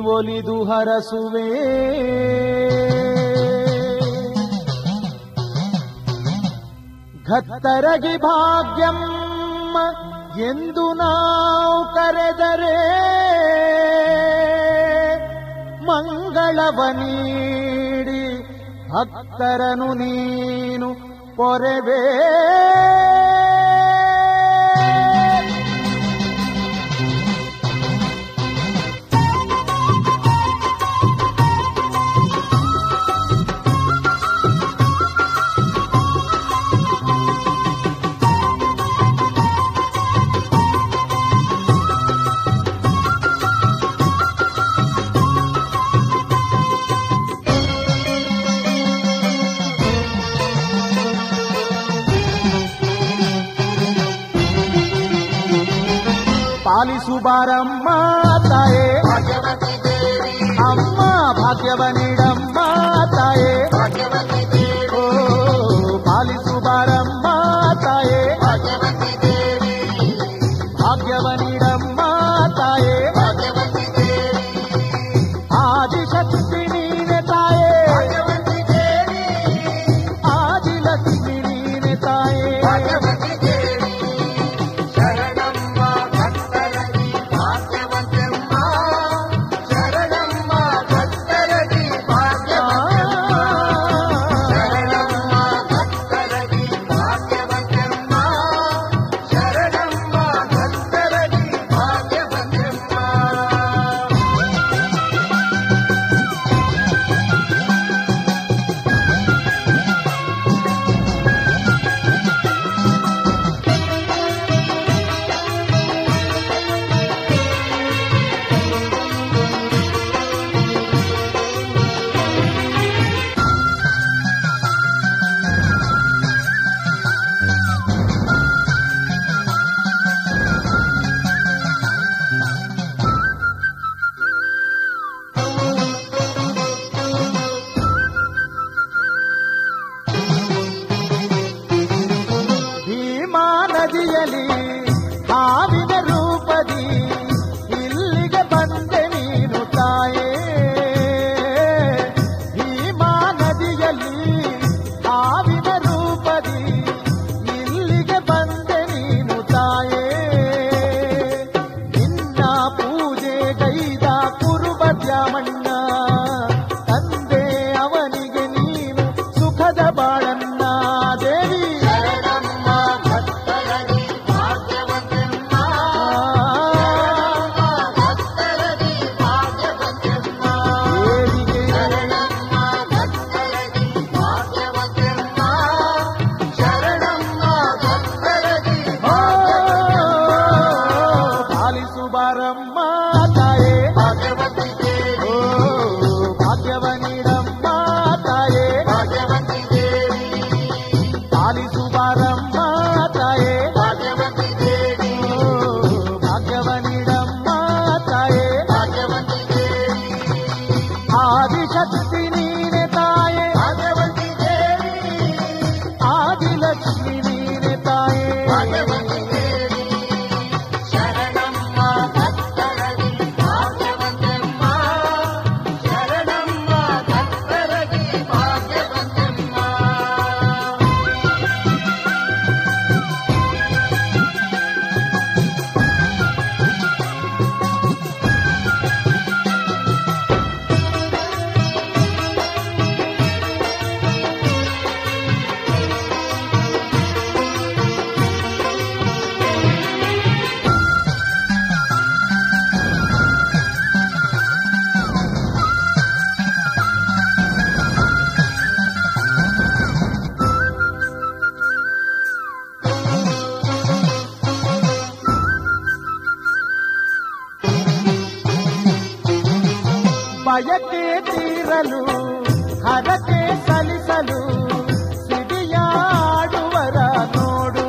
ಒಲಿದು ಹರಸುವೆ ಘತ್ತರಗಿ ಭಾಗ್ಯಮ್ಮ ಎಂದು ನಾವು ಕರೆದರೆ ಮಂಗಳವ ನೀಡಿ ಭಕ್ತರನು ನೀನು ಪೊರೆವೇ ಪಾಲಿಸು ಬಾರಮ್ಮ ತಾಯೇ ಭಾಗ್ಯವತಿ ದೇವಿ ಅಮ್ಮ ಭಾಗ್ಯವ ನೀಡಮ್ಮ ತಾಯೇ ಭಾಗ್ಯವತಿ ದೇವಿ ಓ ಪಾಲಿಸು ಬಾರಮ್ಮ ತಾಯೇ ಭಾಗ್ಯವತಿ ದೇವಿ ಭಾಗ್ಯವ ನೀಡಮ್ಮ ತಾಯೇ ಭಾಗ್ಯವತಿ ದೇವಿ ಆದಿಶಕ್ತಿ ನೀನೆ ತಾಯೇ ಭಾಗ್ಯವತಿ ದೇವಿ ಆದಿಲಕ್ಷ್ಮಿ ನೀನೆ ತಾಯೇ ಭಾಗ್ಯವತಿ ದೇವಿ ಶರಣಮ್ಮ ಭಕ್ತರಗಿ ಭಾಗ್ಯವಂತಮ್ಮ ಶರಣಮ್ಮ ಭಕ್ತರಗಿ ಭಾಗ್ಯವಂತಮ್ಮ ಶರಣಮ್ಮ ಭಕ್ತರಗಿ ಭಾಗ್ಯವಂತಮ್ಮ ಶರಣಮ್ಮ ಭಕ್ತರಗಿ ಭಾಗ್ಯವಂತಮ್ಮ ಭೀಮಾ ನದಿಯಲಿ ಹಾವಿನ ರೂಪದಿ ಇಲ್ಲಿಗೆ ಬಂದೆ ನೀನು ತಾಯೇ ಭೀಮಾ ನದಿಯಲ್ಲಿ ಹಾವಿನ ರೂಪದಿ ಇಲ್ಲಿಗೆ ಬಂದೆ ನೀನು ತಾಯೇ ನಿನ್ನ ಪೂಜೆ ಗೈದ ಕುರುಬದ್ಯಾಮಣ್ಣ ತಂದೆ ಅವನಿಗೆ ನೀನು ಸುಖದ ಬಾಳನ್ನ ದೇವಿ ಶರಣಮ್ಮ ಭಕ್ತರಗಿ ಭಾಗ್ಯವಂತಮ್ಮ ಭಕ್ತರಗಿ ಭಾಗ್ಯವಂತಮ್ಮ ದೇವಿಗೆ ಶರಣಮ್ಮ ಭಕ್ತರಗಿ ಭಾಗ್ಯವಂತಮ್ಮ ಶರಣಮ್ಮ ಭಕ್ತರಗಿ ಭಾಗ್ಯವಂತಮ್ಮ ಪಾಲಿಸು ಬಾರಮ್ಮ ತಾಯೇ ಭಾಗ್ಯವತಿ ದೇವಿ ಓ ಭಾಗ್ಯವ ನೀಡಮ್ಮ ತಾಯೇ ಭಾಗ್ಯವತಿ ದೇವಿ ಪಾಲಿಸು ಬಾರಮ್ಮ ತಾಯೇ ಭಾಗ್ಯವತಿ ದೇವಿ ಓ ಭಾಗ್ಯವ ನೀಡಮ್ಮ ತಾಯೇ ಭಾಗ್ಯವತಿ ದೇವಿ ಆದಿಶಕ್ತಿ ನೀನೆ ತಾಯೇ ಭಾಗ್ಯವತಿ ದೇವಿ ಆದಿಲಕ್ಷ್ಮಿ ನೀನೆ ತಾಯೇ ಭಾಗ್ಯವತಿ ದೇವಿ ಶರಣಮ್ಮ ಭಕ್ತರಗಿ ಭಾಗ್ಯವಂತಮ್ಮ ಶರಣಮ್ಮ ಭಕ್ತರಗಿ ಭಾಗ್ಯವಂತಮ್ಮ ಬಯಕೆ ತೀರಲು ಹರಕೆ ಸಲ್ಲಿಸಲು ಸಿಡಿಯಾಡುವರ ನೋಡು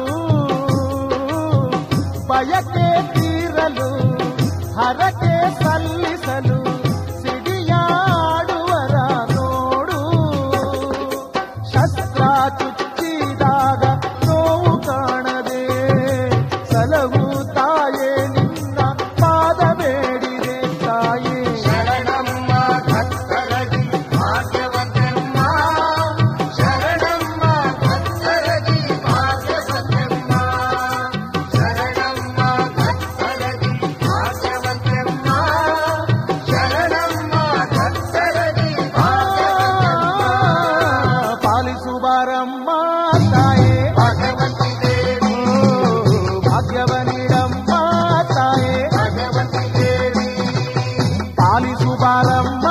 ಬಯಕೆ ತೀರಲು ಹರಕೆ ಸಲ್ಲಿಸಲು ಸಿಡಿಯಾಡುವರ ನೋಡು ಶಸ್ತ್ರ ಚುಚ್ಚಿದಾಗ ನೋವು ಕಾಣದೆ ಸಲಹು ತಾಯೇ ನಿನ್ನ ಪಾದ ಬೇಡಿದೆ ತಾಯೇ ಶರಣ ಬಾರಮ್ಮ